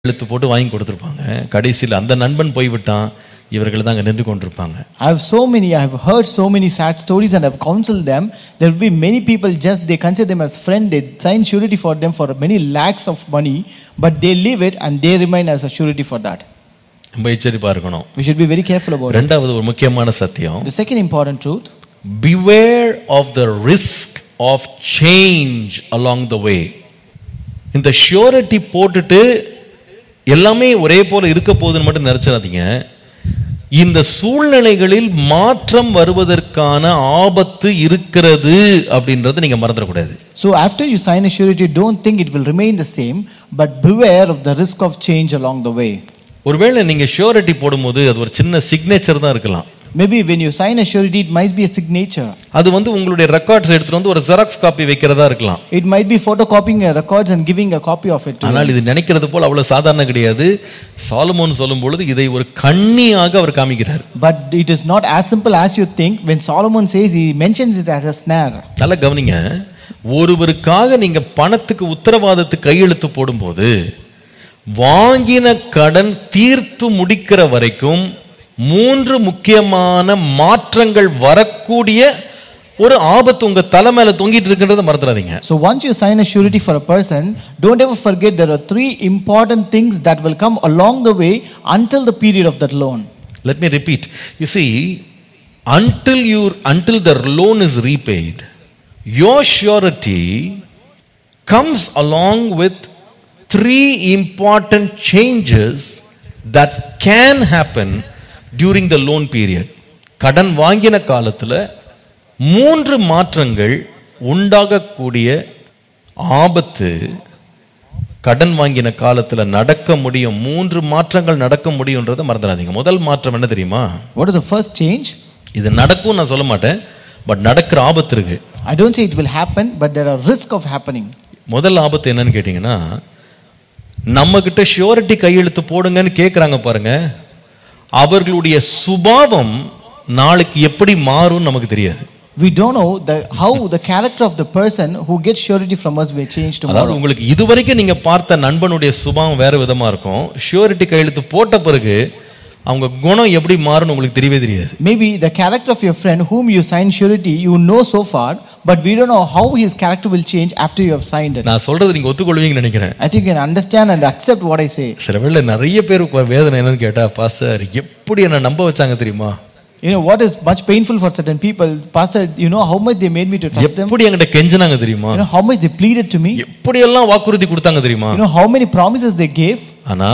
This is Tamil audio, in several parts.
எழுத்து போட்டு வாங்கி கொடுத்துருப்பாங்க கடைசியில் அந்த நண்பன் போய்விட்டான் இவர்கள் தான் அங்கே நின்று கொண்டிருப்பாங்க I have so many, I have heard so many sad stories and I've counseled them. There will be many people just, they consider them as friend, they sign surety for them for many lakhs of money, but they leave it and they remain as a surety for that. ரொம்ப எச்சரிப்பாக இருக்கணும் We should be very careful about it. ரெண்டாவது ஒரு முக்கியமான சத்தியம் The second important truth, beware of the risk of change along the way இந்த ஷியோரிட்டி போட்டுட்டு எல்லாமே ஒரே போல இருக்க போகுதுன்னு மட்டும் நினைச்சிடாதீங்க இந்த சூழ்நிலைகளில் மாற்றம் வருவதற்கான ஆபத்து இருக்கிறது அப்படின்றத நீங்க மறந்துடக்கூடாது so after you sign a surety, don't think it will remain the same, but beware of the risk of change along the way. ஒருவேளை நீங்க ஷியோரிட்டி போடும்போது அது ஒரு சின்ன சிக்னேச்சர் தான் இருக்கலாம் Maybe when you sign a surety, it might be a signature. அது வந்து உங்களுடைய ரெக்கார்ட்ஸ் எடுத்துட்டு வந்து ஒரு ஜெராக்ஸ் காப்பி வைக்கிறதா இருக்கலாம் It might be photocopying your records and giving a copy of it to ஆனால் இது நினைக்கிறது போல் அவ்வளவு சாதாரண கிடையாது சாலமோன் சொல்லும் பொழுது இதை ஒரு கண்ணியாக அவர் காமிக்கிறார் But it is not as simple as you think. When Solomon says, he mentions it as a snare. நல்லா கவனிங்க ஒருவருக்காக நீங்க பணத்துக்கு உத்தரவாதத்துக்கு கையெழுத்து போடும்போது வாங்கின கடன் தீர்த்து முடிக்கிற வரைக்கும் மூன்று முக்கியமான மாற்றங்கள் வரக்கூடிய ஒரு ஆபத்து உங்க தலை மேல தொங்கிட்டு இருக்கின்றதை மறந்துடாதீங்க So once you sign a surety for a person, don't ever forget there are three important things that will come along the way until the period of that loan. Let me repeat. You see, until you until the loan is repaid, your surety comes along with three important changes that can happen during the loan period. கடன் வாங்கின காலத்துல மூன்று மாற்றங்கள் உண்டாகக்கூடிய ஆபத்து கடன் வாங்கின காலத்துல நடக்க முடியும் மூன்று மாற்றங்கள் நடக்க முடியும்ன்றதை மறந்துடாதீங்க முதல் மாற்றம் என்ன தெரியுமா What is the first change? இது நடக்கும் நான் சொல்ல மாட்டேன் பட் நடக்கிற ஆபத்து இருக்கு I don't say it will happen, but there are risk of happening. முதல் ஆபத்து என்னன்னு கேட்டிங்கன்னா நம்ம கிட்ட ஷியோரிட்டி கையெழுத்து போடுங்கன்னு கேட்குறாங்க பாருங்க அவர்களுடைய சுபாவம் நாளைக்கு எப்படி மாறும்னு நமக்கு தெரியாது We don't know the, how the character of the person who gets surety from us will change அதாவது tomorrow. உங்களுக்கு இதுவரைக்கும் நீங்க பார்த்த நண்பனுடைய சுபாவம் வேற விதமா இருக்கும் ஷியோரிட்டி கையெழுத்து போட்ட பிறகு அவங்க குணம் எப்படி மாறும்னு உங்களுக்கு தெரியவே தெரியாது Maybe the character of your friend whom you signed surety, you know so far, but we don't know how his character will change after you have signed it. நான் சொல்றது நீங்க ஒத்துக்கொள்வீங்கன்னு நினைக்கிறேன் I think you can understand and accept what I say. சில வேளை நிறைய பேருக்கு வேதனை என்னன்னு கேட்டா பாஸ்டர் எப்படி என்ன நம்ப வச்சாங்க தெரியுமா You know what is much painful for certain people, Pastor, you know how much they made me to trust them? எப்படி என்கிட்ட கெஞ்சினாங்க தெரியுமா You know how much they pleaded to me? எப்படி எல்லாம் வாக்குறுதி கொடுத்தாங்க தெரியுமா You know how many promises they gave? ஆனா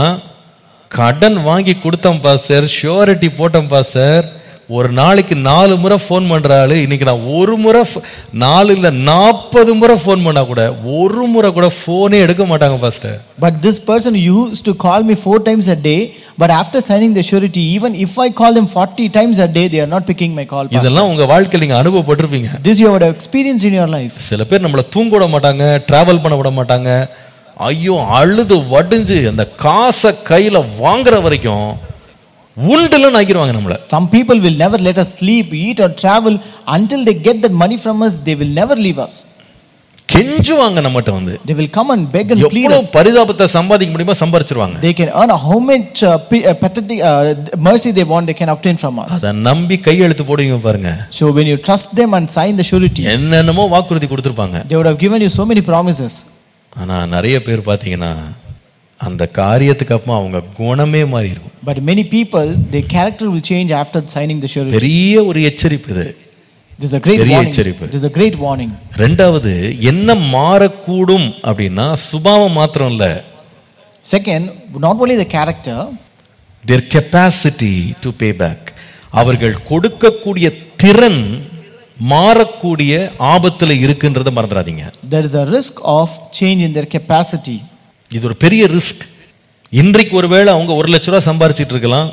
கடன் வாங்கி கொடுத்தோம் பாஸ்டர் ஷியோரிட்டி போட்டோம் பாஸ்டர் ஒரு நாளைக்கு நாலு முறை ஃபோன் பண்ற ஆளு இன்னைக்கு நான் ஒரு முறை ph- நாலு இல்ல நாற்பது முறை ஃபோன் பண்ணா கூட ஒரு முறை கூட ஃபோனே எடுக்க மாட்டாங்க pastor But this person used to call me four times a day, but after signing the surety, even if I call them 40 times a day, they are not picking my call. Pastor. இதெல்லாம் உங்க வாழ்க்கையில் நீங்க அனுபவப்பட்டிருப்பீங்க This you would have experienced in your life. சில பேர் நம்மளை தூங்க விட மாட்டாங்க டிராவல் பண்ண விட மாட்டாங்க ஐயோ அழுது வடிஞ்சு அந்த காசை கையில வாங்குற வரைக்கும் உண்டுலன்னு ஆக்கிடுவாங்க நம்மள Some people will never let us sleep, eat, or travel until they get that money from us. They will never leave us. கெஞ்சுவாங்க நம்மகிட்ட வந்து They will come and beg and plead எவ்வளவு us. பரிதாபத்தை சம்பாதிக்க முடியுமோ சம்பாரிச்சிருவாங்க They can earn how much uh, p- uh, pathetic uh, mercy they want, they can obtain from us. அதை நம்பி கையெழுத்து போடுவீங்க பாருங்க So when you trust them and sign the surety, என்னென்னமோ வாக்குறுதி கொடுத்துருப்பாங்க they would have given you so many promises. ஆனா நிறைய பேர் பார்த்தீங்கன்னா அந்த காரியத்துக்கு அப்புறம் அவங்க குணமே மாறி இருக்கும் But many people, their character will change after signing the surety. பெரிய ஒரு எச்சரிப்பு இது This is a great பெரிய warning. எச்சரிப்பு. This is a great warning. ரெண்டாவது என்ன மாறக்கூடும் அப்படின்னா சுபாவம் மாத்திரம் இல்ல Second, not only the character, their capacity to pay back அவர்கள் கொடுக்கக்கூடிய திறன் மாறக்கூடிய ஆபத்துல இருக்குன்றதை மறந்துடாதீங்க there is a risk of change in their capacity. இது ஒரு பெரிய ரிஸ்க் இன்றைக்கு ஒருவேளை அவங்க ஒரு லட்ச ரூபா சம்பாரிச்சிட்டு இருக்கலாம்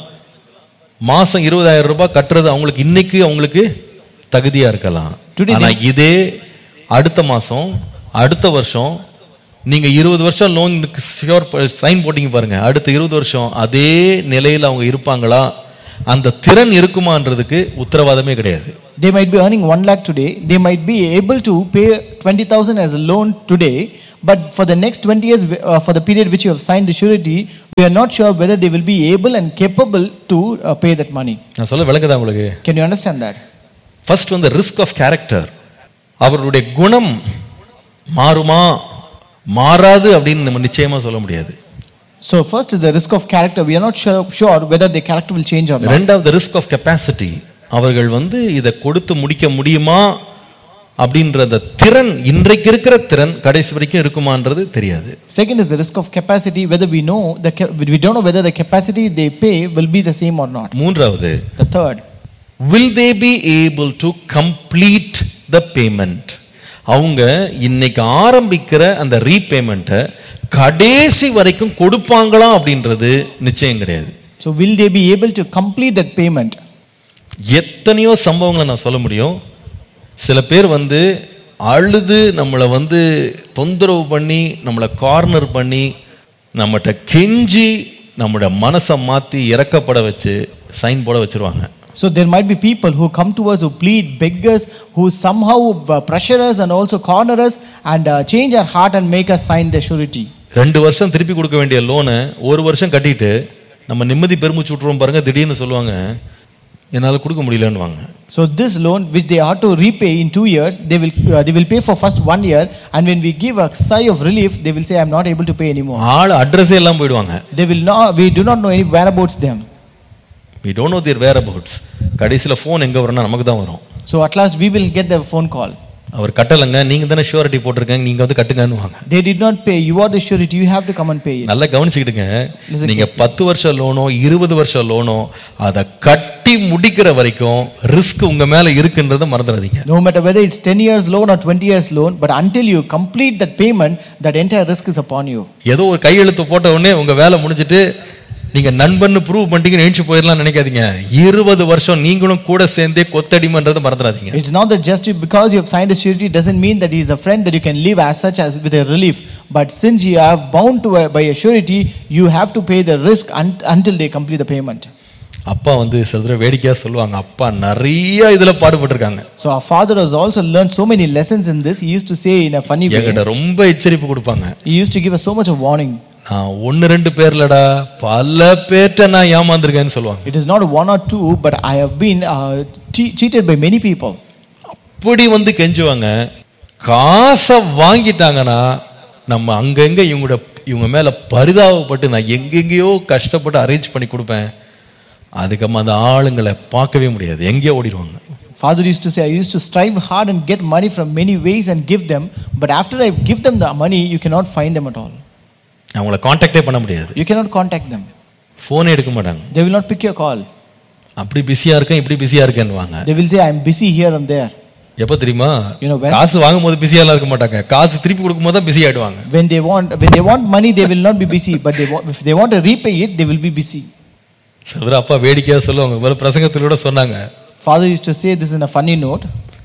மாசம் இருபதாயிரம் ரூபாய் கட்டுறது அவங்களுக்கு இன்னைக்கு அவங்களுக்கு தகுதியா இருக்கலாம் Today ஆனா இதே அடுத்த மாசம் அடுத்த வருஷம் நீங்க இருபது வருஷம் லோனுக்கு ஷியோர் சைன் போட்டீங்க பாருங்க அடுத்த இருபது வருஷம் அதே நிலையில அவங்க இருப்பாங்களா அந்த திறன் இருக்குமான்றதுக்கு உத்தரவாதமே கிடையாது They might be earning 1 lakh today. They might be able to pay 20,000 as a loan today. But for the next 20 years, uh, for the period which you have signed the surety, we are not sure whether they will be able and capable to uh, pay that money. நான் சொல்ல விளக்குதா உங்களுக்கு Can you understand that? First வந்து ரிஸ்க் ஆஃப் கேரக்டர் அவருடைய குணம் மாறுமா மாறாது அப்படின்னு நம்ம நிச்சயமா சொல்ல முடியாது So, first is the risk of character. We are not sure, sure whether their character will change or not. ரெண்டாவது ரிஸ்க் ஆஃப் கெப்பாசிட்டி அவர்கள் வந்து இதை கொடுத்து முடிக்க முடியுமா அப்படின்ற அந்த திறன் இன்றைக்கு இருக்கிற திறன் கடைசி வரைக்கும் இருக்குமான்றது தெரியாது Second is the risk of capacity, whether we know the ca- we don't know whether the capacity they pay will be the same or not. மூன்றாவது The third, will they be able to complete the payment அவங்க இன்னைக்கு ஆரம்பிக்கிற அந்த ரீபேமெண்ட்டை கடைசி வரைக்கும் கொடுப்பாங்களா அப்படின்றது நிச்சயம் கிடையாது so will they be able to complete that payment? எத்தனையோ சம்பவங்களை நான் சொல்ல முடியும் சில பேர் வந்து அழுது நம்மளை வந்து தொந்தரவு பண்ணி நம்மளை கார்னர் பண்ணி நம்மகிட்ட கெஞ்சி நம்மளோட மனசை மாற்றி இறக்கப்பட வச்சு சைன் போட வச்சிருவாங்க So there might be people who come to us who plead, beg us, who somehow uh, pressure us and also corner us and uh, change our heart and make us sign the surety. ரெண்டு வருஷம் திருப்பி கொடுக்க வேண்டிய லோனை ஒரு வருஷம் கட்டிட்டு நம்ம நிம்மதி பெருமிச்சு விட்ருவோம் பாருங்க திடீர்னு சொல்லுவாங்க என்னால் கொடுக்க முடியலன்னுவாங்க So this loan, which they ought to repay in two years, they will uh, they will pay for first one year, and when we give a sigh of relief, they will say, "I'm not able to pay anymore." ஆள் அட்ரஸே எல்லாம் போயிடுவாங்க They will not. We do not know any whereabouts them. We don't know their whereabouts கடைசியில் ஃபோன் எங்கே வரும்னா நமக்கு தான் வரும் So at last we will get the phone call. அவர் கட்டலைங்க நீங்கள் தானே ஷூரிட்டி போட்டிருக்கீங்க நீங்கள் வந்து கட்டுங்கன்னுவாங்க They did not pay. You are the surety. You have to come and pay it. நல்லா கவனிச்சுக்கிடுங்க Listen நீங்க பத்து வருஷம் லோனோ இருபது வருஷம் லோனோ அதை கட்டி முடிக்கிற வரைக்கும் ரிஸ்க் உங்க மேல இருக்குன்றதை மறந்துடாதீங்க No matter whether it's 10 years loan or 20 years loan, but until you complete that payment, that entire risk is upon you. ஏதோ ஒரு கையெழுத்து போட்ட உடனே உங்க வேலை முடிஞ்சிட்டு நீங்க நண்பன்னு ப்ரூவ் பண்ணிட்டீங்கன்னு எழுச்சி போயிடலாம் நினைக்காதீங்க இருபது வருஷம் நீங்களும் கூட சேர்ந்தே கொத்தடிமன்றதை மறந்துடாதீங்க It's not that just you- because you have signed a surety doesn't mean that he is a friend that you can live as such as with a relief. But since you are bound to a, by a surety, you have to pay the risk un- until they complete the payment. அப்பா வந்து சில தடவை வேடிக்கையா சொல்லுவாங்க அப்பா நிறைய இதுல பாடுபட்டிருக்காங்க So our father has also learned so many lessons in this. He used to say in a funny way. என்கிட்ட ரொம்ப எச்சரிப்பு கொடுப்பாங்க He used to give us so much of warning. நான் ஒன்னு ரெண்டு பேர்லடா பல பேர்ட்ட நான் ஏமாந்துருக்கேன்னு சொல்லுவாங்க It is not one or two, but I have been uh, che- cheated by many people. அப்படி வந்து கெஞ்சுவாங்க காசை வாங்கிட்டாங்கன்னா நம்ம அங்கங்க இவங்களோட இவங்க மேல பரிதாபப்பட்டு நான் எங்கெங்கேயோ கஷ்டப்பட்டு அரேஞ்ச் பண்ணி கொடுப்பேன் அதுக்கப்புறமா அந்த ஆளுங்களை பார்க்கவே முடியாது எங்கேயோ ஓடிடுவாங்க Father used to say, I used to strive hard and get money from many ways and give them, but after I give them the money, you cannot find them at all. அவங்கள காண்டாக்டே பண்ண முடியாது You cannot contact them. ஃபோனே எடுக்க மாட்டாங்க They will not pick your call. அப்படி பிஸியா இருக்கேன் இப்படி பிஸியா இருக்கேன்னுவாங்க They will say, I'm busy here and there. எப்போ தெரியுமா You know when? காசு வாங்கும் போது பிஸியாலாம் இருக்க மாட்டாங்க காசு திருப்பி கொடுக்கும்போது தான் பிஸி ஆயிடுவாங்க When they want, when they want money, they will not be busy. But they want, if they want to repay it, they will be busy. சில அப்பா வேடிக்கையா சொல்லுவாங்க ஒரு பிரசங்கத்தில் கூட சொன்னாங்க Father used to say this in a funny note.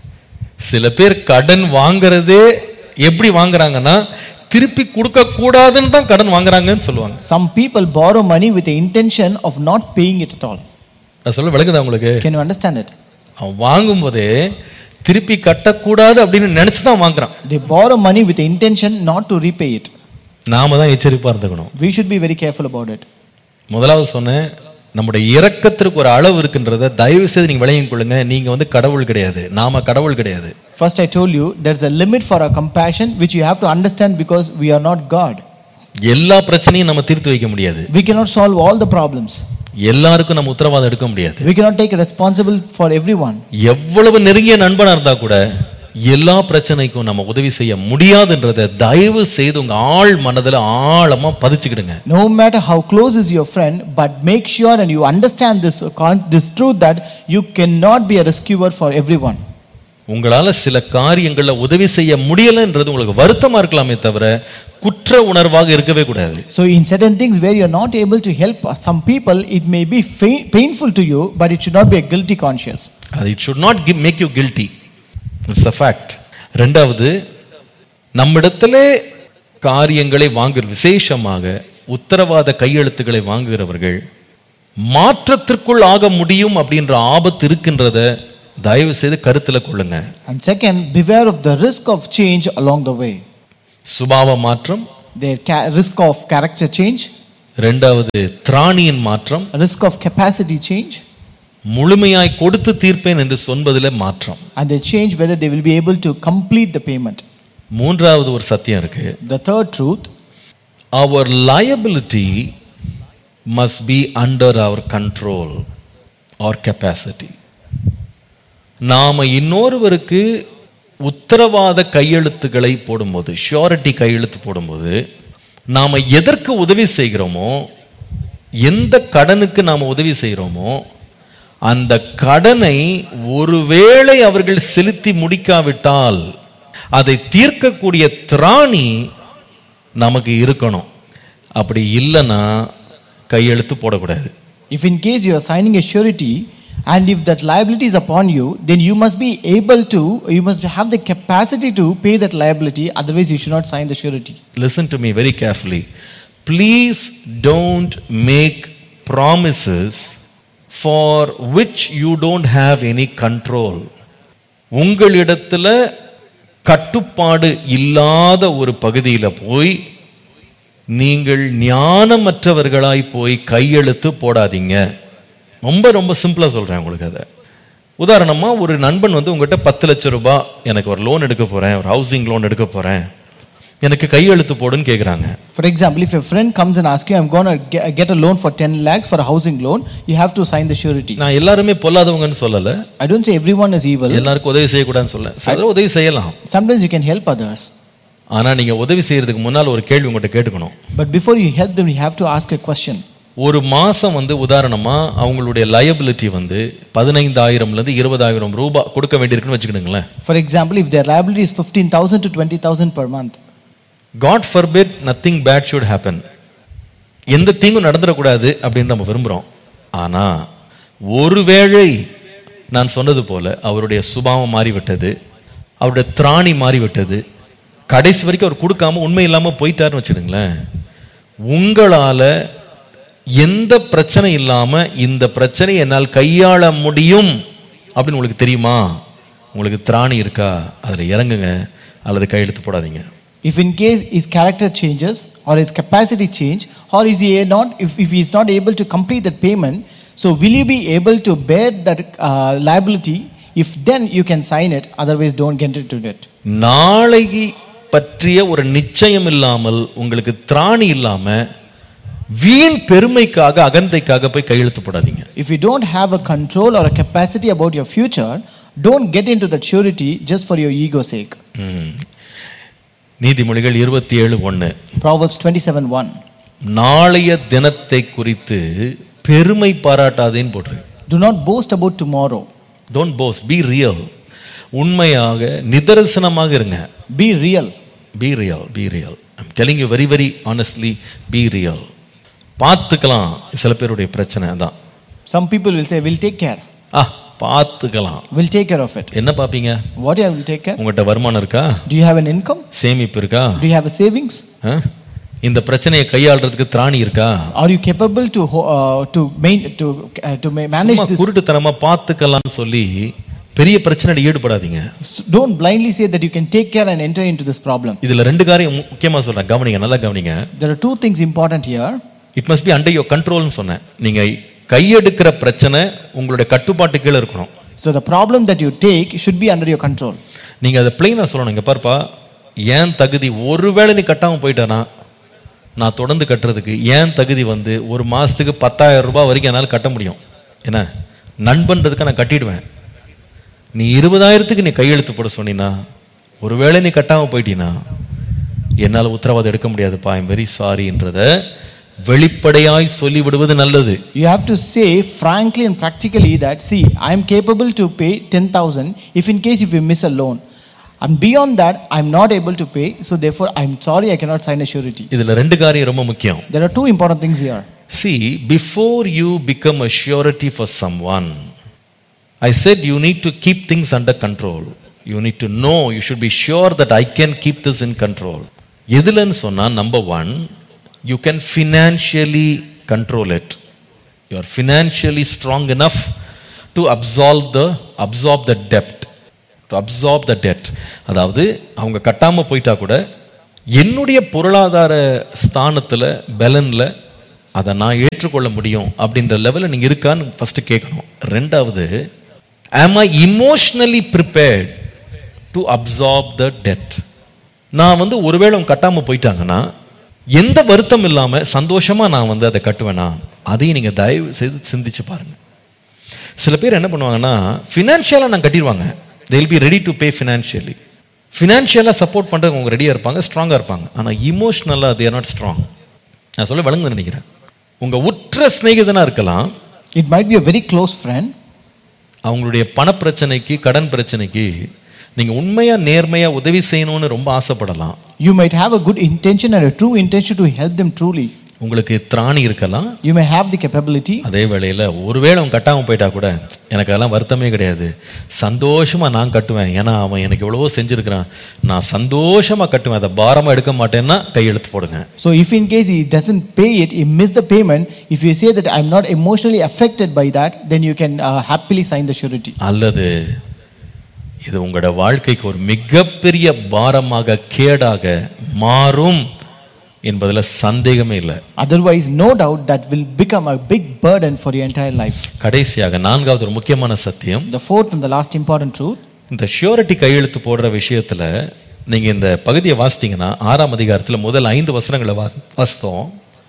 சில பேர் கடன் வாங்குறதே எப்படி வாங்குறாங்கன்னா திருப்பி கொடுக்க கூடாதுன்னு தான் கடன் வாங்குறாங்கன்னு சொல்லுவாங்க Some people borrow money with the intention of not paying it at all. நான் சொல்ல விளக்குதா உங்களுக்கு Can you understand it? அவன் வாங்கும்போதே திருப்பி கட்டக்கூடாது அப்படின்னு நினைச்சு தான் வாங்குறான் They borrow money with the intention not to repay it. நாம தான் எச்சரிப்பா இருந்துக்கணும் We should be very careful about it. முதலாவது சொன்னேன் நம்முடைய இரக்கத்திற்கு ஒரு அளவு இருக்குன்றத தயவு செய்து நீங்க விளங்கிக் கொள்ளுங்க நீங்க வந்து கடவுள் கிடையாது நாம கடவுள் கிடையாது First, I told you there's a limit for our compassion which you have to understand because we are not God. எல்லா பிரச்சனையும் நம்ம தீர்த்து வைக்க முடியாது We cannot solve all the problems. எல்லாருக்கும் நம்ம உத்தரவாதம் எடுக்க முடியாது We cannot take responsible for everyone. எவ்வளவு நெருங்கிய நண்பனா இருந்தா கூட எல்லா பிரச்சனைக்கும் நம்ம உதவி செய்ய முடியாதுன்றதை தயவு செய்து உங்க ஆள் மனதுல ஆழமா பதிச்சுக்கிடுங்க No matter how close is your friend, but make sure and you understand this, con- this truth that you cannot be a rescuer for everyone. உங்களால சில காரியங்கள்ல உதவி செய்ய முடியலன்றது உங்களுக்கு வருத்தமா இருக்கலாமே தவிர குற்ற உணர்வாக இருக்கவே கூடாது So, in certain things where you're not able to help some people, it may be fa- painful to you, but it should not be a guilty conscience. அது it should not give make you guilty it's a fact ரெண்டாவது நம்மிடத்திலே காரியங்களை வாங்குற விசேஷமாக உத்தரவாத கையெழுத்துக்களை வாங்குகிறவர்கள் மாற்றத்திற்குள் ஆக முடியும் அப்படின்ற ஆபத்து இருக்கின்றத தயவு செய்து கருத்துல கொள்ளுங்க And second, beware of the risk of change along the way. சுபாவ மாற்றம் The ca- risk of character change, ரெண்டாவது திராணியின் மாற்றம் risk of capacity change, முழுமையாய் கொடுத்து தீர்ப்பேன் என்று சொன்பதில் மாற்றம் and they change whether they will be able to complete the payment. மூன்றாவது ஒரு சத்தியம் இருக்கு The third truth, our liability must be under our control or capacity நாம இன்னொருவருக்கு உத்தரவாத கையெழுத்துக்களை போடும்போது ஷியோரிட்டி கையெழுத்து போடும்போது நாம எதற்கு உதவி செய்கிறோமோ எந்த கடனுக்கு நாம உதவி செய்கிறோமோ அந்த கடனை ஒருவேளை அவர்கள் செலுத்தி முடிக்காவிட்டால் அதை தீர்க்கக்கூடிய திராணி நமக்கு இருக்கணும் அப்படி இல்லைன்னா கையெழுத்து போடக்கூடாது if in case you are signing a surety and if that liability is upon you, then you must be able to, you must have the capacity to pay that liability, otherwise, you should not sign the surety. listen to me very carefully. Please don't make promises for which you don't have any control. உங்களிடத்துல கட்டுப்பாடு இல்லாத ஒரு பகுதியில் போய் நீங்கள் ஞானமற்றவர்களாய் போய் கையெழுத்து போடாதீங்க ரொம்ப ரொம்ப சிம்பிளா சொல்றேன் உங்களுக்கு அதை உதாரணமா ஒரு நண்பன் வந்து உங்ககிட்ட பத்து லட்சம் ரூபாய் எனக்கு ஒரு லோன் எடுக்க போறேன் ஒரு ஹவுசிங் லோன் எடுக்க போறேன் எனக்கு கையெழுத்து போடுன்னு கேக்குறாங்க For example, if a friend comes and asks you, I'm going to get a loan for 10 lakhs for a housing loan, you have to sign the surety. நான் எல்லாருமே பொல்லாதவங்கன்னு சொல்லல I don't say everyone is evil. எல்லாருக்கும் உதவி செய்யக்கூடாதுன்னு சொல்ல சிலர் உதவி செய்யலாம் Sometimes you can help others. ஆனா நீங்க உதவி செய்யறதுக்கு முன்னால் ஒரு கேள்வி உங்கள்கிட்ட கேட்டுக்கணும் But before you help them, you have to ask a question. ஒரு மாசம் வந்து உதாரணமா அவங்களுடைய லயபிலிட்டி வந்து பதினைந்தாயிரம்ல இருந்து இருபதாயிரம் ரூபாய் கொடுக்க வேண்டியிருக்குன்னு வச்சுக்கிடுங்களேன் For example, if their liability is 15,000 to 20,000 per month, God forbid nothing bad should happen எந்த தீங்கும் நடந்துடக்கூடாது அப்படின்னு நம்ம விரும்புகிறோம் ஆனா ஒருவேளை நான் சொன்னது போல அவருடைய சுபாவம் மாறிவிட்டது அவருடைய திராணி மாறிவிட்டது கடைசி வரைக்கும் அவர் கொடுக்காம உண்மை இல்லாமல் போயிட்டாருன்னு வச்சுடுங்களேன் உங்களால எந்த பிரச்சனை இல்லாம இந்த பிரச்சனை என்னால் கையாள முடியும் அப்படின்னு உங்களுக்கு தெரியுமா உங்களுக்கு திராணி இருக்கா அதுல இறங்குங்க அல்லது கையெழுத்து போடாதீங்க if in case his character changes or his capacity change, or is he not, if, if he is not able to complete that payment, so will you be able to bear that uh, liability? If then you can sign it, otherwise don't get into it. நாளைக்கு பற்றிய ஒரு நிச்சயம் இல்லாமல் உங்களுக்கு திராணி இல்லாம வீண் பெருமைக்காக அகந்தைக்காக போய் கையெழுத்து போடாதீங்க If you don't have a control or a capacity about your future, don't get into that surety just for your ego's sake. ம். நீதிமொழிகள் இருபத்தி ஏழு ஒன்று Proverbs 27 1. நாளைய தினத்தை குறித்து பெருமை பாராட்டாதேன்னு போட்டிருக்கு Do not boast about tomorrow. Don't boast be real உண்மையாக நிதர்சனமாக இருங்க Be real. Be real be real I'm telling you very very honestly be real பார்த்துக்கலாம் சில பேருடைய பிரச்சனை தான் Some people will say, We'll take care. ஆ பார்த்துக்கலாம் We'll take care of it. என்ன பார்ப்பீங்க What do you will take care? உங்கள்கிட்ட வருமானம் இருக்கா Do you have an income? சேமிப்பு இருக்கா Do you have a savings? ஆ? இந்த பிரச்சனையை கையாளுறதுக்கு திராணி இருக்கா Are you capable to ho- uh, to main to uh, to ma- manage சும்மா this? குருட்டுத்தனமா பார்த்துக்கலாம்னு சொல்லி பெரிய பிரச்சனையில ஈடுபடாதீங்க Don't blindly say that you can take care and enter into this problem. இதுல ரெண்டு காரியம் மு- முக்கியமா சொல்றேன் கவனிங்க நல்லா கவனிங்க There are two things important here. It must be under your கண்ட்ரோல்னு சொன்னேன் நீங்க கையெடுக்கிற பிரச்சனை உங்களுடைய கட்டுப்பாட்டு கீழே இருக்கணும் So the problem that you take should be under your control. நீங்க அதை பிளைனா சொல்லணும் இங்க பாருப்பா ஏன் தகுதி ஒருவேளை நீ கட்டாம போயிட்டானா நான் தொடர்ந்து கட்டுறதுக்கு ஏன் தகுதி வந்து ஒரு மாசத்துக்கு பத்தாயிரம் ரூபாய் வரைக்கும் என்னால் கட்ட முடியும் என்ன நண்பன்றதுக்கு நான் கட்டிடுவேன் நீ இருபதாயிரத்துக்கு நீ கையெழுத்து போட சொன்னீன்னா ஒருவேளை நீ கட்டாம போயிட்டீன்னா என்னால் உத்தரவாதம் எடுக்க முடியாதுப்பா ஐம் வெரி சாரின்றத வெளிப்படையாய் சொல்லி விடுவது நல்லது You have to say frankly and practically that see I am capable to pay 10,000 if in case if you miss a loan. And beyond that, I'm not able to pay. So therefore, I'm sorry I cannot sign a surety. இதுல ரெண்டு காரியம் ரொம்ப முக்கியம் There are two important things here. See, before you become a surety for someone, I said you need to keep things under control. You need to know, you should be sure that I can keep this in control. எதுலன்னு சொன்னா number one you can financially control it you are financially strong enough to absolve the absorb the டெப்ட் டு அப்சார்ப் த டெட் அதாவது அவங்க கட்டாமல் போயிட்டா கூட என்னுடைய பொருளாதார ஸ்தானத்தில் பலனில் அதை நான் ஏற்றுக்கொள்ள முடியும் அப்படின்ற லெவலில் நீங்கள் இருக்கான்னு ஃபஸ்ட்டு கேட்கணும் ரெண்டாவது am I emotionally prepared to absorb the debt நான் வந்து ஒருவேளை அவங்க கட்டாமல் போயிட்டாங்கன்னா எந்த வருத்தம் இல்லாமல் சந்தோஷமாக நான் வந்து அதை கட்டுவேனா அதையும் நீங்கள் தயவு செய்து சிந்திச்சு பாருங்க சில பேர் என்ன பண்ணுவாங்கன்னா ஃபினான்ஷியலாக நான் கட்டிடுவாங்க they will be ready to pay financially ஃபினான்ஷியலாக சப்போர்ட் பண்ணுறதுக்கு அவங்க ரெடியாக இருப்பாங்க ஸ்ட்ராங்காக இருப்பாங்க ஆனால் இமோஷ்னலாக they are நாட் ஸ்ட்ராங் நான் சொல்ல விளங்குது நினைக்கிறேன் உங்கள் உற்ற சிநேகிதனாக இருக்கலாம் It might be a very close friend, அவங்களுடைய பணப்பிரச்சனைக்கு கடன் பிரச்சனைக்கு நீங்கள் உண்மையாக நேர்மையாக உதவி செய்யணும்னு ரொம்ப ஆசைப்படலாம் you might have a good intention and a true intention to help them truly. உங்களுக்கு திராணி இருக்கலாம் You may have the capability, அதே வேளையில் ஒருவேளை அவன் கட்டாமல் போயிட்டா கூட எனக்கு அதெல்லாம் வருத்தமே கிடையாது சந்தோஷமாக நான் கட்டுவேன் ஏன்னா அவன் எனக்கு எவ்வளவோ செஞ்சுருக்கிறான் நான் சந்தோஷமாக கட்டுவேன் அதை பாரமாக எடுக்க மாட்டேன்னா கையெழுத்து போடுங்க So if in case he doesn't pay it, he missed the payment, if you say that I'm not emotionally affected by that, then you can uh, happily sign the surety. அல்லது இது உங்களோட வாழ்க்கைக்கு ஒரு மிகப்பெரிய பாரமாக கேடாக மாறும் என்பதில் சந்தேகமே இல்லை Otherwise, no doubt that will become a big burden for your entire life. கடைசியாக நான்காவது ஒரு முக்கியமான சத்தியம் The fourth and the last important truth இந்த ஷியோரிட்டி கையெழுத்து போடுற விஷயத்துல நீங்க இந்த பகுதியை வாசித்தீங்கன்னா ஆறாம் அதிகாரத்துல முதல் ஐந்து வசனங்களை வா வாசித்தோம்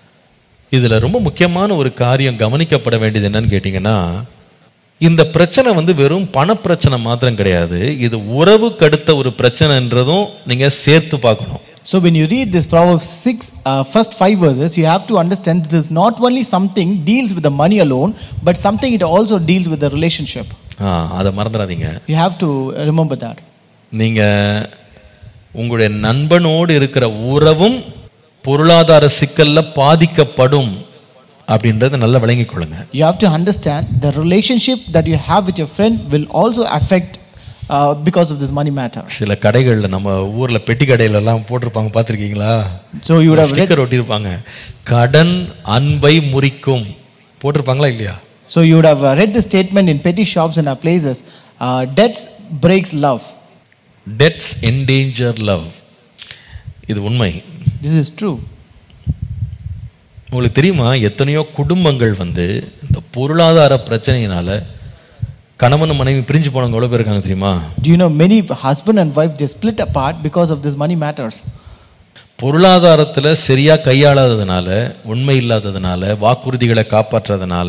இதுல ரொம்ப முக்கியமான ஒரு காரியம் கவனிக்கப்பட வேண்டியது என்னன்னு கேட்டிங்கன்னா இந்த பிரச்சனை வந்து வெறும் பணப்பிரச்சனை மாத்திரம் கிடையாது இது உறவுக்கு அடுத்த ஒரு பிரச்சனைன்றதும் நீங்க சேர்த்து பார்க்கணும் So when you read this Proverbs 6, uh, first five verses, you have to understand this is not only something deals with the money alone, but something it also deals with the relationship. ஆ, அதை மறந்துடாதீங்க You have to remember that. நீங்க உங்களுடைய நண்பனோடு இருக்கிற உறவும் பொருளாதார சிக்கல்ல பாதிக்கப்படும் அப்படின்றத நல்லா விளங்கிக் கொள்ளுங்க You have to understand the relationship that you have with your friend will also affect uh, because of this money matter. சில கடைகள்ல நம்ம ஊர்ல பெட்டி கடையில எல்லாம் போட்டிருப்பாங்க பார்த்திருக்கீங்களா So you would have read, sticker ஒட்டியிருப்பாங்க கடன் அன்பை முறிக்கும் போட்டிருப்பாங்களா இல்லையா so you would have uh, read the statement in petty shops and other places. Uh, debts breaks love. Debts endanger love இது உண்மை This is true. உங்களுக்கு தெரியுமா எத்தனையோ குடும்பங்கள் வந்து இந்த பொருளாதார பிரச்சனையினால கணவன் மனைவி பிரிஞ்சு போனவங்க எவ்வளோ பேர் இருக்காங்க தெரியுமா Do you know many husband and wife they split apart because of this money matters. பொருளாதாரத்தில் சரியா கையாளாததுனால உண்மை இல்லாததுனால வாக்குறுதிகளை காப்பாற்றாதனால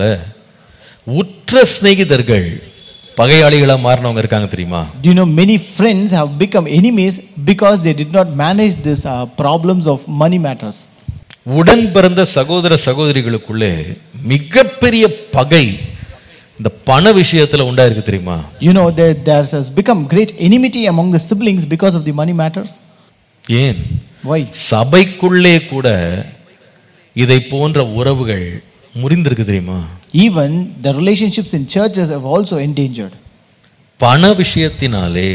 உற்ற சிநேகிதர்கள் பகையாளிகளா மாறினவங்க இருக்காங்க தெரியுமா Do you know many friends have become enemies because they did not manage these uh, problems of money matters. உடன் பிறந்த சகோதர சகோதரிகளுக்குள்ளே மிகப்பெரிய பகை இந்த பண விஷயத்துல உண்டாயிருக்கு தெரியுமா You know there, there has become great enmity among the siblings because of the money matters. ஏன் Why? சபைக்குள்ளே கூட இதை போன்ற உறவுகள் முறிந்திருக்கு தெரியுமா Even the relationships in churches have also endangered. பண விஷயத்தினாலே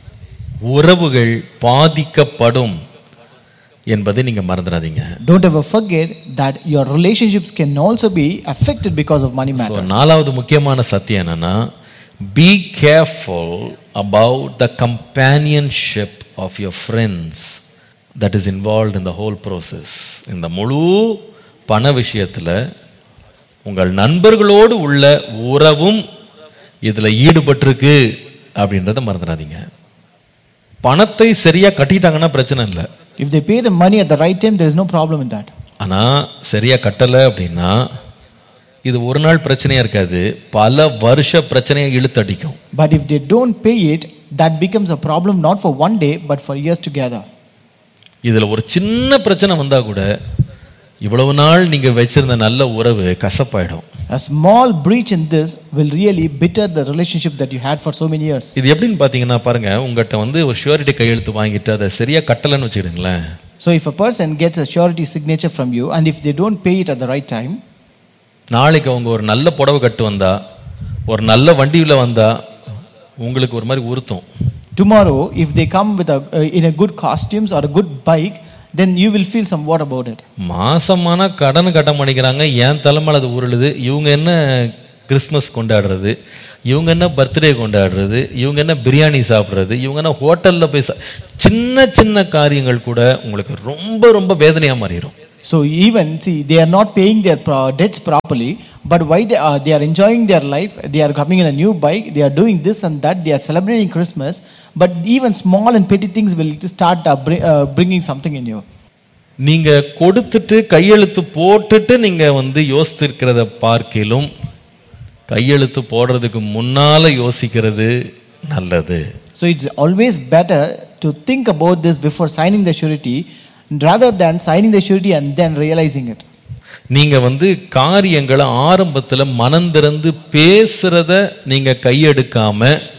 உறவுகள் பாதிக்கப்படும் என்பதை நீங்க மறந்துடாதீங்க Don't ever forget that your relationships can also be affected because of money So, matters. நாலாவது முக்கியமான சத்தியம் என்னன்னா be careful about the companionship of your friends that is involve in the whole process இந்த முழு பண விஷயத்தில் உங்கள் நண்பர்களோடு உள்ள உறவும் இதில் ஈடுபட்டிருக்கு அப்படின்றத மறந்துடாதீங்க பணத்தை சரியா கட்டிட்டாங்கன்னா பிரச்சனை இல்லை If they pay the money at the right time, there is no problem in that. ஆனால் சரியா கட்டலை அப்படின்னா இது ஒரு நாள் பிரச்சனையா இருக்காது பல வருஷ பிரச்சனையை இழுத்தடிக்கும் But if they don't pay it, that becomes a problem not for one day, but for years together. இதுல ஒரு சின்ன பிரச்சனை வந்தா கூட இவ்வளவு நாள் நீங்க வச்சிருந்த நல்ல உறவு கசப்பாயிடும் A small breach in this will really bitter the relationship that you had for so many years. இது எப்படின்னு பாத்தீங்கன்னா பாருங்க உங்ககிட்ட வந்து ஒரு ஷூரிட்டி கையெழுத்து வாங்கிட்டு அதை சரியா கட்டலைன்னு வச்சுக்கிடுங்களேன் So if a person gets a surety signature from you and if they don't pay it at the right time, நாளைக்கு அவங்க ஒரு நல்ல புடவை கட்டு வந்தா ஒரு நல்ல வண்டியில வந்தா உங்களுக்கு ஒரு மாதிரி உறுத்தும் tomorrow if they come with a uh, in a good costumes or a good bike, then you will feel somewhat about it. மாசமான கடன் கட்ட மாட்டேங்கிறாங்க ஏன் தலைமையில் அது உருளுது இவங்க என்ன கிறிஸ்மஸ் கொண்டாடுறது இவங்க என்ன பர்த்டே கொண்டாடுறது இவங்க என்ன பிரியாணி சாப்பிட்றது இவங்க என்ன ஹோட்டலில் போய் சா சின்ன சின்ன காரியங்கள் கூட உங்களுக்கு ரொம்ப ரொம்ப வேதனையாக மாறிடும் So even see they are not paying their pro- debts properly, but why they are they are enjoying their life? They are coming in a new bike. They are doing this and that. They are celebrating Christmas. But even small and petty things will start uh, bring, uh, bringing something in you. நீங்க கொடுத்துட்டு கையெழுத்து போட்டுட்டு நீங்க வந்து யோசித்திருக்கிறத பார்க்கிலும் கையெழுத்து போடுறதுக்கு முன்னால யோசிக்கிறது நல்லது So it's always better to think about this before signing the surety, rather than signing the surety and then realizing it. நீங்க வந்து காரியங்களை ஆரம்பத்துல மனம் திறந்து பேசுறத நீங்க கையெடுக்காம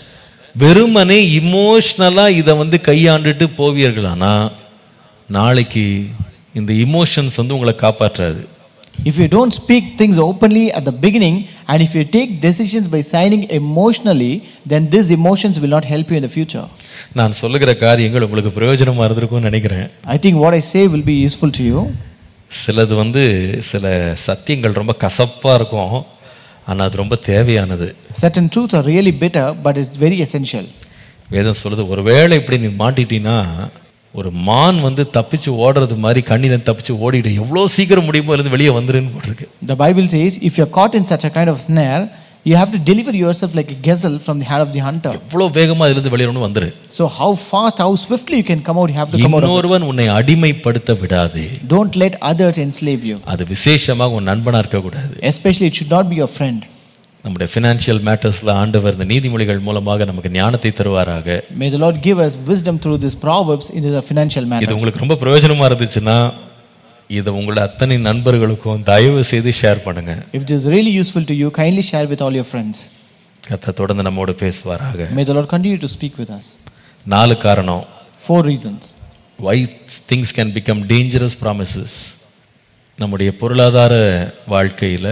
வெறுமனே இமோஷ்னலா இதை வந்து கையாண்டுட்டு போவீர்களானா நாளைக்கு இந்த இமோஷன்ஸ் வந்து உங்களை காப்பாற்றாது If you don't speak things openly at the beginning, and if you take decisions by signing emotionally, then these emotions will not help you in the future. நான் சொல்லுகிற காரியங்கள் உங்களுக்கு பிரயோஜனமா இருந்திருக்கும்னு நினைக்கிறேன் I think what I say will be useful to you. சிலது வந்து சில சத்தியங்கள் ரொம்ப கசப்பா இருக்கும் ஆனா அது ரொம்ப தேவையானது Certain truths are really bitter, but it's very essential. வேதம் சொல்லுது ஒருவேளை இப்படி நீ மாட்டிட்டீன்னா ஒரு மான் வந்து தப்பிச்சு ஓடுறது மாதிரி கண்ணில தப்பிச்சு ஓடிடு எவ்வளோ சீக்கிரம் முடியுமோ இருந்து வெளியே வந்துருன்னு போட்டிருக்கு The Bible says, if you're caught in such a kind of snare, you have to deliver yourself like a gazelle from the hand of the hunter. எவ்வளோ வேகமா இருந்து வெளியே வந்துரு So, how fast, how swiftly you can come out, you have to come out. Of it. இன்னொருவன் உன்னை அடிமைப்படுத்த விடாதே Don't let others enslave you. அது விசேஷமாக உன் நண்பனா இருக்கக்கூடாது Especially, it should not be your friend. நம்முடைய ஃபினான்ஷியல் மேட்டர்ஸ்ல ஆண்டவர் இந்த நீதிமொழிகள் மூலமாக நமக்கு ஞானத்தை தருவாராக May the Lord give us wisdom through these proverbs in the financial இது matters. உங்களுக்கு ரொம்ப பிரயோஜனமா இருந்துச்சுன்னா இதை உங்களோட அத்தனை நண்பர்களுக்கும் தயவு செய்து ஷேர் பண்ணுங்க If it is really useful to you, kindly share with all your friends. கத்த தொடர்ந்து நம்மோடு பேசுவாராக May the Lord continue to speak with us. நாலு காரணம் Four reasons. why things can become dangerous promises நம்முடைய பொருளாதார வாழ்க்கையில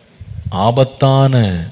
ஆபத்தான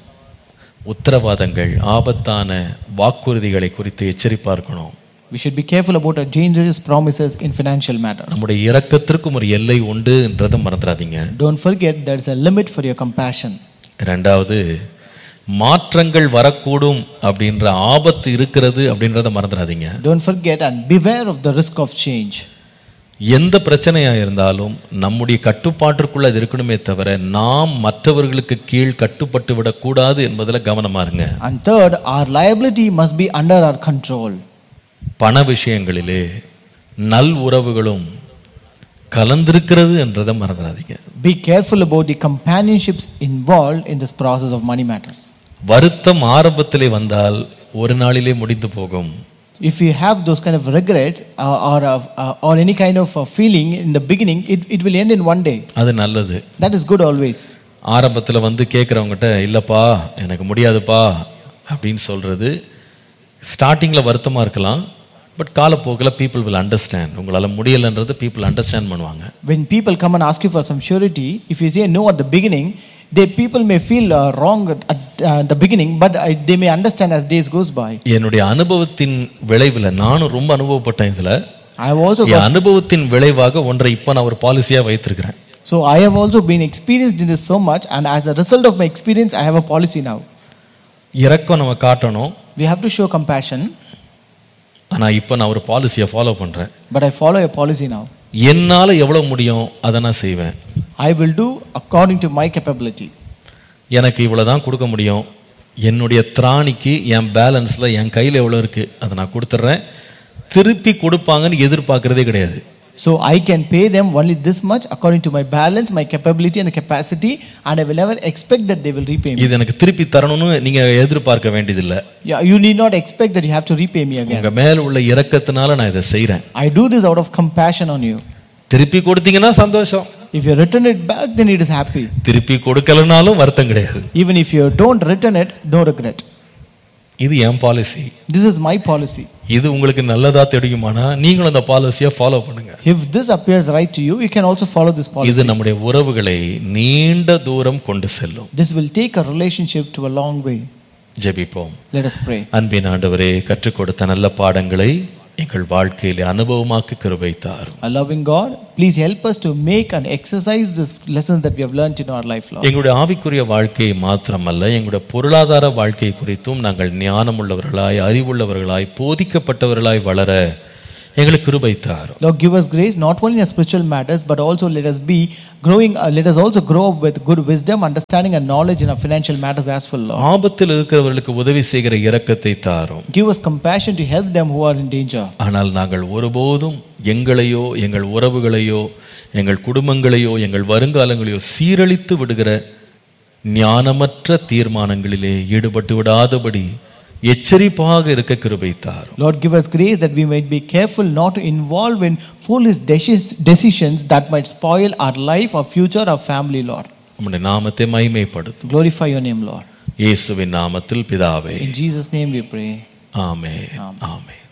உத்தரவாதங்கள் ஆபத்தான வாக்குறுதிகளை குறித்து எச்சரிப்பா இருக்கணும் We should be careful about our dangerous promises in financial matters. நம்முடைய இரக்கத்திற்கும் ஒரு எல்லை உண்டுன்றதை மறந்துடாதீங்க Don't forget there is a limit for your compassion. ரெண்டாவது மாற்றங்கள் வரக்கூடும் அப்படின்ற ஆபத்து இருக்கிறது அப்படின்றத மறந்துடாதீங்க Don't forget and beware of the risk of change. எந்த பிரச்சனையா இருந்தாலும் நம்முடைய கட்டுப்பாட்டிற்குள்ள அது இருக்கணுமே தவிர நாம் மற்றவர்களுக்கு கீழ் கட்டுப்பட்டு விடக்கூடாது என்பதில் கவனமா இருங்க And third, our liability must be under our control. பண விஷயங்களிலே நல் உறவுகளும் கலந்திருக்கிறது என்றதை மறந்துடாதீங்க Be careful about the companionships involved in this process of money matters. வருத்தம் ஆரம்பத்திலே வந்தால் ஒரு நாளிலே முடிந்து போகும் If you have those kind of regrets uh, or, uh, or any kind of uh, feeling in the beginning, it, it will end in one day. அது நல்லது That is good always. ஆரம்பத்தில் வந்து கேட்குறவங்ககிட்ட இல்லைப்பா எனக்கு முடியாதுப்பா அப்படின்னு சொல்கிறது ஸ்டார்டிங்கில் வருத்தமாக இருக்கலாம் பட் காலப்போக்கில் பீப்புள் வில் அண்டர்ஸ்டாண்ட் உங்களால் முடியலைன்றது பீப்புள் அண்டர்ஸ்டாண்ட் பண்ணுவாங்க When people come and ask you for some surety, if you say no at the beginning, they people may feel uh, wrong at uh, the beginning, but uh, they may understand as days goes by. என்னுடைய அனுபவத்தின் விளைவில் நானும் ரொம்ப அனுபவப்பட்டேன் இதில் I have also என் அனுபவத்தின் விளைவாக ஒன்றை இப்போ நான் ஒரு பாலிசியாக வைத்திருக்கிறேன் so I have also been experienced in this so much, and as a result of my experience, I have a policy now. இறக்கம் நம்ம காட்டணும் We have to show compassion, ஆனால் இப்போ நான் ஒரு பாலிசியை ஃபாலோ பண்ணுறேன் but I follow a policy now. என்னால் எவ்வளோ முடியும் அதை நான் செய்வேன் I will do according to my capability. எனக்கு இவ்வளோ தான் கொடுக்க முடியும் என்னுடைய திராணிக்கு என் பேலன்ஸில் என் கையில் எவ்வளோ இருக்குது அதை நான் கொடுத்துட்றேன் திருப்பி கொடுப்பாங்கன்னு எதிர்பார்க்குறதே கிடையாது So I can pay them only this much according to my balance, my capability, and the capacity, and I will never expect that they will repay me. இது எனக்கு திருப்பி தரணும்னு நீங்கள் எதிர்பார்க்க வேண்டியதில்லை Yeah, you need not expect that you have to repay me again. உங்கள் மேல் உள்ள இரக்கத்தினால நான் இதை செய்கிறேன் I do this out of compassion on you. திருப்பி கொடுத்தீங்கன்னா சந்தோஷம் If you return it back, then it is happy. திருப்பி கொடுக்கலனாலும் வருத்தம் கிடையாது Even if you don't return it, no regret. இது என் policy This is my policy. இது உங்களுக்கு நல்லதா தெரியுமானா நீங்களும் அந்த பாலிசியை ஃபாலோ பண்ணுங்க If this appears right to you, you can also follow this policy. இது நம்முடைய உறவுகளை நீண்ட தூரம் கொண்டு செல்லும் This will take a relationship to a long way. ஜெபிப்போம் Let us pray. அன்பின் ஆண்டவரே கற்றுக் கொடுத்த நல்ல பாடங்களை எங்கள் வாழ்க்கையிலே அனுபவமாக்கு கிருபை தாரும் Our loving God, please help us to make and exercise these lessons that we have learned in our life, Lord. எங்களுடைய ஆவிக்குரிய வாழ்க்கையை மாத்திரமல்ல எங்களுடைய பொருளாதார வாழ்க்கை குறித்தும் நாங்கள் ஞானமுள்ளவர்களாய் அறிவுள்ளவர்களாய் போதிக்கப்பட்டவர்களாய் வளர எங்களுக்கு கிருபை தாரும் Lord, give us grace not only in spiritual matters, but also let us be growing, uh, let us also grow up with good wisdom, understanding, and knowledge in our financial matters as well, Lord. ஆபத்தில் இருக்கிறவர்களுக்கு உதவி செய்கிற இரக்கத்தை தாரும் Give us compassion to help them who are in danger. ஆனால் நாங்கள் ஒருபோதும் எங்களையோ எங்கள் உறவுகளையோ எங்கள் குடும்பங்களையோ எங்கள் வருங்காலங்களையோ சீரழித்து விடுகிற ஞானமற்ற தீர்மானங்களிலே ஈடுபட்டு விடாதபடி எச்சரிப்பாக இருக்க கிருபை தாரும் Lord, give us grace that we might be careful not to involve in foolish decis- decisions that might spoil our life, our future, our family, Lord. உம்முடைய நாமத்தை மைமைப்படுத்தும் Glorify your name, Lord. இயேசுவின் நாமத்தில் பிதாவே In Jesus' name we pray. ஆமே ஆமே